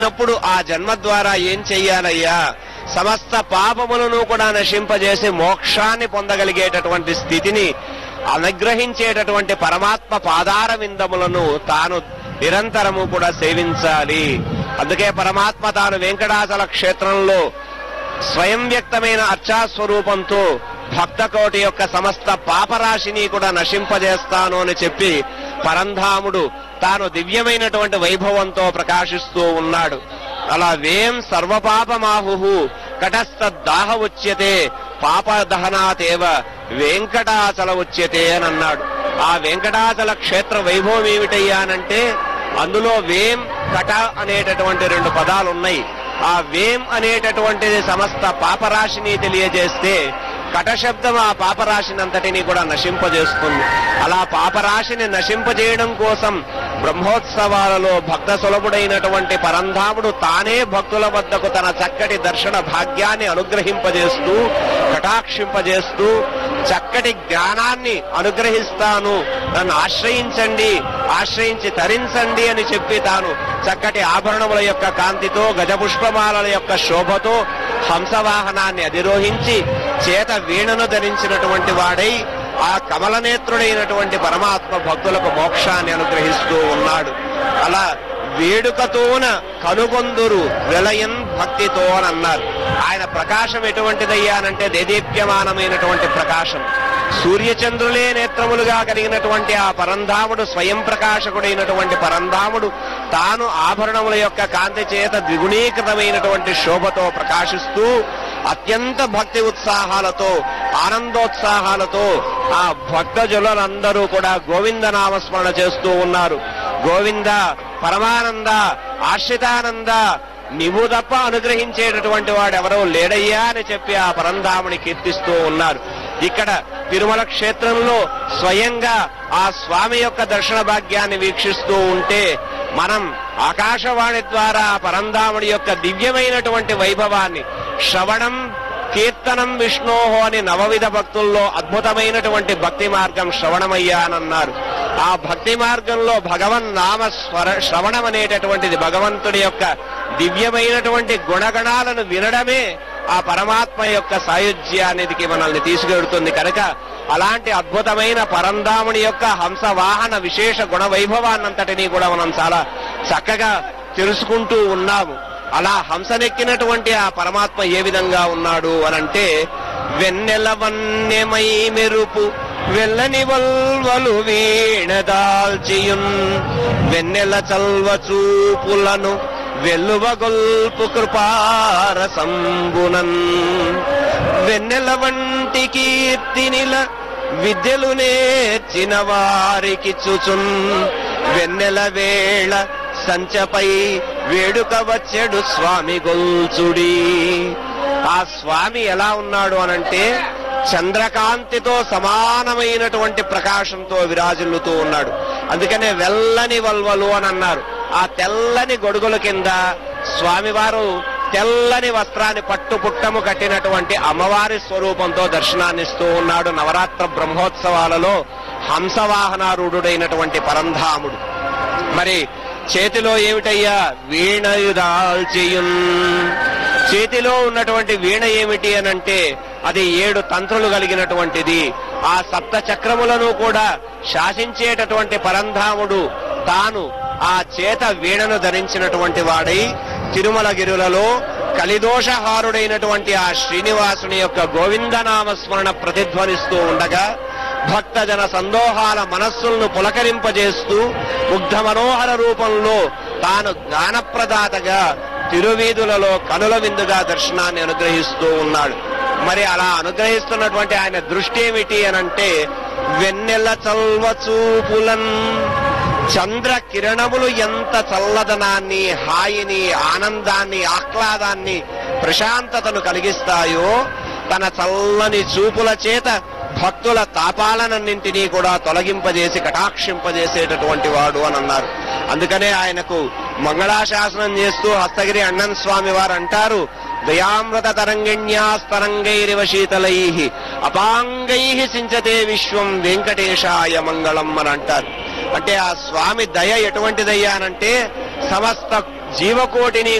అప్పుడు ఆ జన్మ ద్వారా ఏం చెయ్యాలయ్యా సమస్త పాపములను కూడా నశింపజేసి మోక్షాన్ని పొందగలిగేటటువంటి స్థితిని అనుగ్రహించేటటువంటి పరమాత్మ పాదార విందములను తాను నిరంతరము కూడా సేవించాలి అందుకే పరమాత్మ తాను వెంకటాచల క్షేత్రంలో స్వయం వ్యక్తమైన అర్చాస్వరూపంతో భక్త కోటి యొక్క సమస్త పాపరాశిని కూడా నశింపజేస్తాను అని చెప్పి పరంధాముడు తాను దివ్యమైనటువంటి వైభవంతో ప్రకాశిస్తూ ఉన్నాడు అలా వేం సర్వపాపమాహు కటస్థ దాహ ఉచ్యతే పాపదహనాతేవ వెంకటాచల ఉచ్యతే అని అన్నాడు ఆ వెంకటాచల క్షేత్ర వైభవం ఏమిటయ్యానంటే అందులో వేం కట అనేటటువంటి రెండు పదాలు ఉన్నాయి ఆ వేం అనేటటువంటిది సమస్త పాపరాశిని తెలియజేస్తే కటశబ్దం ఆ పాపరాశిని అంతటిని కూడా నశింపజేస్తుంది అలా పాపరాశిని నశింపజేయడం కోసం బ్రహ్మోత్సవాలలో భక్త సులభుడైనటువంటి పరంధాముడు తానే భక్తుల వద్దకు తన చక్కటి దర్శన భాగ్యాన్ని అనుగ్రహింపజేస్తూ కటాక్షింపజేస్తూ చక్కటి జ్ఞానాన్ని అనుగ్రహిస్తాను నన్ను ఆశ్రయించండి ఆశ్రయించి తరించండి అని చెప్పి తాను చక్కటి ఆభరణముల యొక్క కాంతితో గజపుష్పమాలల యొక్క శోభతో హంసవాహనాన్ని అధిరోహించి చేత వీణను ధరించినటువంటి వాడై ఆ కమలనేత్రుడైనటువంటి పరమాత్మ భక్తులకు మోక్షాన్ని అనుగ్రహిస్తూ ఉన్నాడు అలా వేడుకతోన కనుగొందురు విలయన్ భక్తితో అని అన్నారు ఆయన ప్రకాశం ఎటువంటిదయ్యానంటే దేదీప్యమానమైనటువంటి ప్రకాశం సూర్యచంద్రులే నేత్రములుగా కలిగినటువంటి ఆ పరంధాముడు స్వయం ప్రకాశకుడైనటువంటి పరంధాముడు తాను ఆభరణముల యొక్క కాంతి చేత ద్విగుణీకృతమైనటువంటి శోభతో ప్రకాశిస్తూ అత్యంత భక్తి ఉత్సాహాలతో ఆనందోత్సాహాలతో ఆ భక్తజనులందరూ కూడా గోవింద నామస్మరణ చేస్తూ ఉన్నారు గోవింద పరమానంద ఆశ్రితానంద నీవు తప్ప అనుగ్రహించేటటువంటి వాడు ఎవరో లేడయ్యా అని చెప్పి ఆ పరంధాముని కీర్తిస్తూ ఉన్నారు ఇక్కడ తిరుమల క్షేత్రంలో స్వయంగా ఆ స్వామి యొక్క దర్శన భాగ్యాన్ని వీక్షిస్తూ ఉంటే మనం ఆకాశవాణి ద్వారా ఆ పరంధాముడి యొక్క దివ్యమైనటువంటి వైభవాన్ని శ్రవణం కీర్తనం విష్ణోహో అని నవవిధ భక్తుల్లో అద్భుతమైనటువంటి భక్తి మార్గం శ్రవణమయ్యా అని అన్నారు ఆ భక్తి మార్గంలో భగవన్ నామ స్వర శ్రవణం అనేటటువంటిది భగవంతుడి యొక్క దివ్యమైనటువంటి గుణగణాలను వినడమే ఆ పరమాత్మ యొక్క సాయుధ్యానికి మనల్ని తీసుకెడుతుంది కనుక అలాంటి అద్భుతమైన పరంధాముని యొక్క హంస వాహన విశేష గుణ వైభవాన్నంతటినీ కూడా మనం చాలా చక్కగా తెలుసుకుంటూ ఉన్నాము అలా హంసనెక్కినటువంటి ఆ పరమాత్మ ఏ విధంగా ఉన్నాడు అనంటే వెన్నెల వన్యమై మెరుపు వెల్లని వల్వలు వీణదాల్చియున్ వెన్నెల చల్వ చూపులను వెల్లువగొల్పు కృపారసంబునన్ వెన్నెల వంటి కీర్తినిల విద్యలు నేర్చిన వారికి చుచున్ వెన్నెల వేళ సంచపై వేడుక వచ్చెడు స్వామి గొల్చుడి ఆ స్వామి ఎలా ఉన్నాడు అనంటే చంద్రకాంతితో సమానమైనటువంటి ప్రకాశంతో విరాజిల్లుతూ ఉన్నాడు అందుకనే వెల్లని వల్వలు అని అన్నారు ఆ తెల్లని గొడుగుల కింద స్వామివారు తెల్లని వస్త్రాన్ని పట్టు పుట్టము కట్టినటువంటి అమ్మవారి స్వరూపంతో దర్శనాన్నిస్తూ ఉన్నాడు నవరాత్ర బ్రహ్మోత్సవాలలో హంసవాహనారూఢుడైనటువంటి పరంధాముడు మరి చేతిలో ఏమిటయ్యా వీణయుదాల్చియున్ చేతిలో ఉన్నటువంటి వీణ ఏమిటి అనంటే అది ఏడు తంత్రులు కలిగినటువంటిది ఆ సప్త చక్రములను కూడా శాసించేటటువంటి పరంధాముడు తాను ఆ చేత వీణను ధరించినటువంటి వాడై తిరుమల గిరులలో కలిదోషహారుడైనటువంటి ఆ శ్రీనివాసుని యొక్క గోవిందనామ స్మరణ ప్రతిధ్వనిస్తూ ఉండగా భక్తజన సందోహాల మనస్సులను పులకరింపజేస్తూ ముగ్ధ మనోహర రూపంలో తాను జ్ఞానప్రదాతగా తిరువీధులలో కనుల విందుగా దర్శనాన్ని అనుగ్రహిస్తూ ఉన్నాడు మరి అలా అనుగ్రహిస్తున్నటువంటి ఆయన దృష్టి ఏమిటి అనంటే వెన్నెల చల్వ చూపులన్ చంద్ర కిరణములు ఎంత చల్లదనాన్ని హాయిని ఆనందాన్ని ఆహ్లాదాన్ని ప్రశాంతతను కలిగిస్తాయో తన చల్లని చూపుల చేత భక్తుల తాపాలనన్నింటినీ కూడా తొలగింపజేసి కటాక్షింపజేసేటటువంటి వాడు అని అన్నారు అందుకనే ఆయనకు మంగళాశాసనం చేస్తూ హస్తగిరి అಣ್ಣన్ స్వామి వారు అంటారు దయామృత తరంగిణ్యాస్తరంగైరివ శీతలై అపాంగై సించతే విశ్వం వెంకటేశాయ మంగళం అని అంటారు అంటే ఆ స్వామి దయ ఎటువంటిదయ్యానంటే సమస్త జీవకోటిని